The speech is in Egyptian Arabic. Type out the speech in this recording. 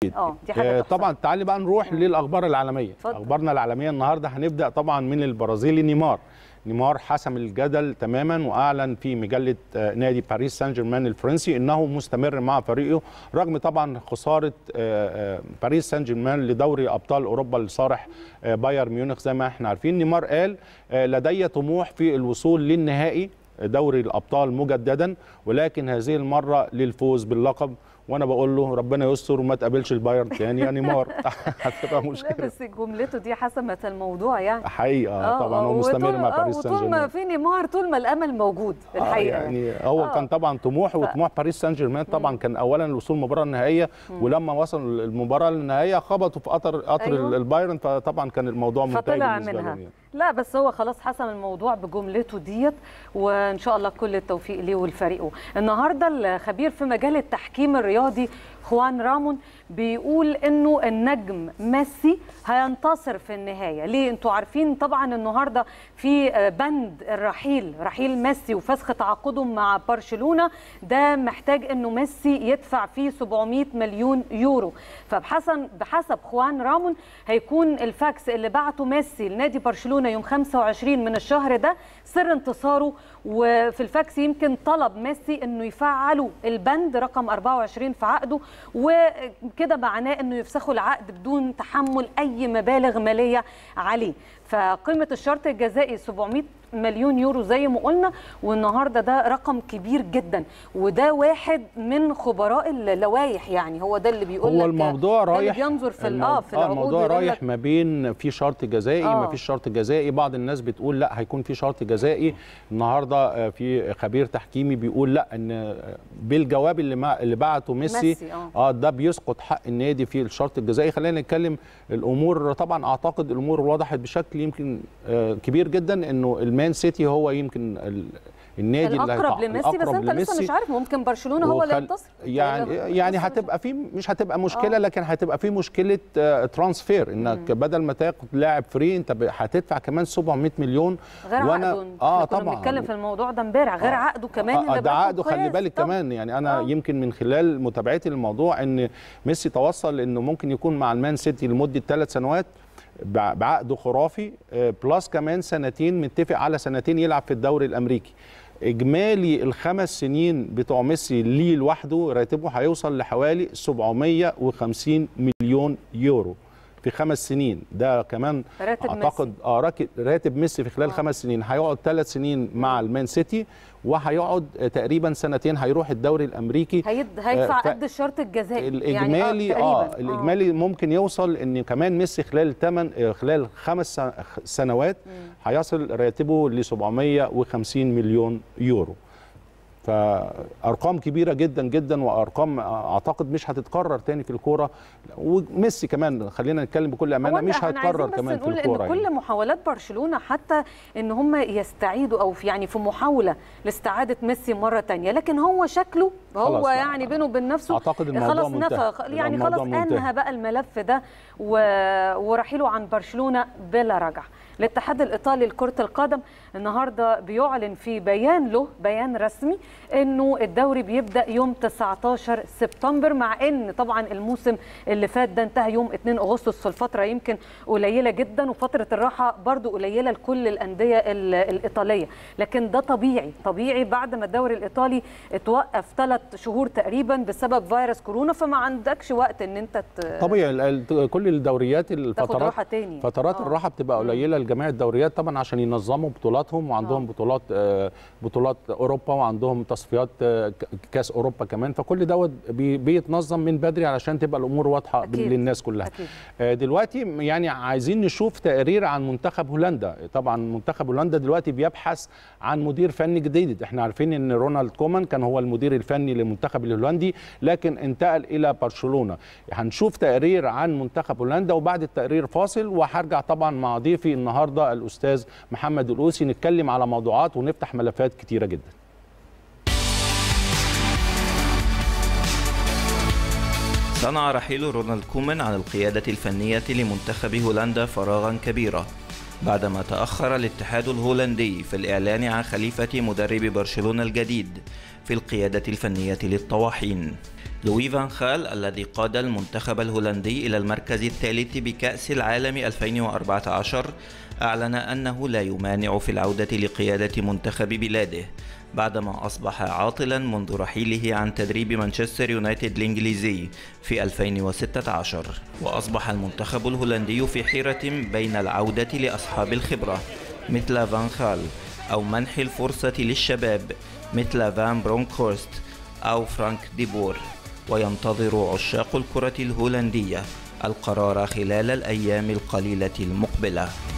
اه دي حاجه آه، تحسب. طبعا تعالي بقى نروح للاخبار العالميه اتفضل. اخبارنا العالميه النهارده هنبدا طبعا من البرازيلي نيمار نيمار حسم الجدل تماما واعلن في مجله آه، نادي باريس سان جيرمان الفرنسي انه مستمر مع فريقه رغم طبعا خساره آه، آه، باريس سان جيرمان لدوري ابطال اوروبا لصالح آه، بايرن ميونخ زي ما احنا عارفين نيمار قال آه، لدي طموح في الوصول للنهائي دوري الابطال مجددا ولكن هذه المره للفوز باللقب وانا بقول له ربنا يستر وما تقابلش البايرن تاني يا نيمار هتبقى لا مشكله بس جملته دي حسمت الموضوع يعني حقيقه طبعا هو مستمر وطول- مع آه، باريس سان وطول ما جيرمان في نيمار طول ما الامل موجود آه، الحقيقه يعني هو آه. كان طبعا طموحه وطموح باريس سان جيرمان طبعا كان اولا الوصول المباراه النهائيه ولما وصل المباراه النهائيه خبطوا في قطر قطر أيوة. البايرن فطبعا كان الموضوع منتهي فطلع بالنسبه منها لهم يعني. لا بس هو خلاص حسم الموضوع بجملته ديت وان شاء الله كل التوفيق ليه ولفريقه النهارده الخبير في مجال التحكيم الرياضي خوان رامون بيقول انه النجم ميسي هينتصر في النهايه ليه انتوا عارفين طبعا النهارده في بند الرحيل رحيل ميسي وفسخ تعاقده مع برشلونه ده محتاج انه ميسي يدفع فيه 700 مليون يورو فبحسب بحسب خوان رامون هيكون الفاكس اللي بعته ميسي لنادي برشلونه يوم 25 من الشهر ده سر انتصاره وفي الفاكس يمكن طلب ميسي انه يفعلوا البند رقم 24 في عقده وكده معناه انه يفسخوا العقد بدون تحمل اي مبالغ ماليه عليه فقيمه الشرط الجزائي 700 مليون يورو زي ما قلنا والنهارده ده رقم كبير جدا وده واحد من خبراء اللوائح يعني هو ده اللي بيقول هو لك الموضوع ده اللي رايح بينظر في المو- اه في آه، العقود الموضوع ويقول رايح لك ما بين في شرط جزائي آه. ما فيش شرط جزائي بعض الناس بتقول لا هيكون في شرط جزائي النهارده آه، في خبير تحكيمي بيقول لا ان آه، بالجواب اللي ما اللي بعته ميسي, ميسي، آه. اه ده بيسقط حق النادي في الشرط الجزائي خلينا نتكلم الامور طبعا اعتقد الامور وضحت بشكل يمكن آه، كبير جدا انه المان سيتي هو يمكن ال- النادي اللي الاقرب هيتع- لميسي بس الأقرب انت لسه لميسي. مش عارف ممكن برشلونه هو اللي وخل- ينتصر يعني لسه- يعني لسه مش هتبقى في مش هتبقى مشكله آه. لكن هتبقى في مشكله آه، ترانسفير انك بدل ما تاخد لاعب فري انت ب- هتدفع كمان 700 مليون غير وأنا- عقده اه إحنا كنا طبعا بنتكلم في الموضوع ده امبارح غير آه. عقده كمان آه، اللي ده برقم عقده خلي قياسي. بالك طبعاً. كمان يعني انا آه. يمكن من خلال متابعتي للموضوع ان ميسي توصل انه ممكن يكون مع المان سيتي لمده ثلاث سنوات بع- بعقده خرافي آه، بلس كمان سنتين متفق على سنتين يلعب في الدوري الامريكي اجمالي الخمس سنين بتوع ميسي ليه لوحده راتبه هيوصل لحوالي 750 مليون يورو في خمس سنين ده كمان راتب اعتقد اه راكب- راتب ميسي في خلال آه. خمس سنين هيقعد ثلاث سنين مع المان سيتي وهيقعد آه، تقريبا سنتين هيروح الدوري الامريكي هيد... هيدفع آه، ف- قد الشرط الجزائي الاجمالي يعني اه, تقريباً. الاجمالي ممكن يوصل ان كمان ميسي خلال 8 خلال خمس سن- سنوات هيصل راتبه ل 750 مليون يورو فارقام كبيره جدا جدا وارقام اعتقد مش هتتكرر تاني في الكوره وميسي كمان خلينا نتكلم بكل هو امانه إحنا- مش إحنا هيتكرر عايزين بس كمان في نقول الكوره ان كل يعني. محاولات برشلونه حتى ان هم يستعيدوا او في يعني في محاوله لاستعاده ميسي مره تانية لكن هو شكله هو خلاص بقى. يعني بينه وبين نفسه أعتقد الموضوع خلاص منتهي. نفى يعني الموضوع خلاص منتهي. انهى بقى الملف ده و... ورحيله عن برشلونه بلا رجع الاتحاد الايطالي لكره القدم النهارده بيعلن في بيان له بيان رسمي انه الدوري بيبدا يوم 19 سبتمبر مع ان طبعا الموسم اللي فات ده انتهى يوم 2 اغسطس في الفتره يمكن قليله جدا وفتره الراحه برضو قليله لكل الانديه ال- الايطاليه لكن ده طبيعي طبيعي بعد ما الدوري الايطالي اتوقف ثلاث شهور تقريبا بسبب فيروس كورونا فما عندكش وقت ان انت ت- طبيعي ال- ال- كل الدوريات تاخد الفترات راحه تاني فترات آه. الراحه بتبقى قليله لجميع الدوريات طبعا عشان ينظموا بطولاتهم وعندهم آه. بطولات آه، بطولات اوروبا وعندهم تصفيات آه، ك- كاس اوروبا كمان فكل دوت بي- بيتنظم من بدري علشان تبقى الامور واضحه أكيد. للناس كلها أكيد. آه، دلوقتي يعني عايزين نشوف تقرير عن منتخب هولندا طبعا منتخب هولندا دلوقتي بيبحث عن مدير فني جديد احنا عارفين ان رونالد كومان كان هو المدير الفني للمنتخب الهولندي لكن انتقل الى برشلونه هنشوف تقرير عن منتخب هولندا وبعد التقرير فاصل وهرجع طبعا مع ضيفي النهارده الاستاذ محمد القوسي نتكلم على موضوعات ونفتح ملفات كتيره جدا صنع رحيل رونالد كومان عن القيادة الفنية لمنتخب هولندا فراغا كبيرا بعدما تأخر الاتحاد الهولندي في الإعلان عن خليفة مدرب برشلونة الجديد في القيادة الفنية للطواحين لوي فان خال الذي قاد المنتخب الهولندي إلى المركز الثالث بكأس العالم 2014 أعلن أنه لا يمانع في العودة لقيادة منتخب بلاده بعدما أصبح عاطلا منذ رحيله عن تدريب مانشستر يونايتد الإنجليزي في 2016 وأصبح المنتخب الهولندي في حيرة بين العودة لأصحاب الخبرة مثل فان خال أو منح الفرصة للشباب مثل فان برونكورست أو فرانك ديبور وينتظر عشاق الكرة الهولندية القرار خلال الأيام القليلة المقبلة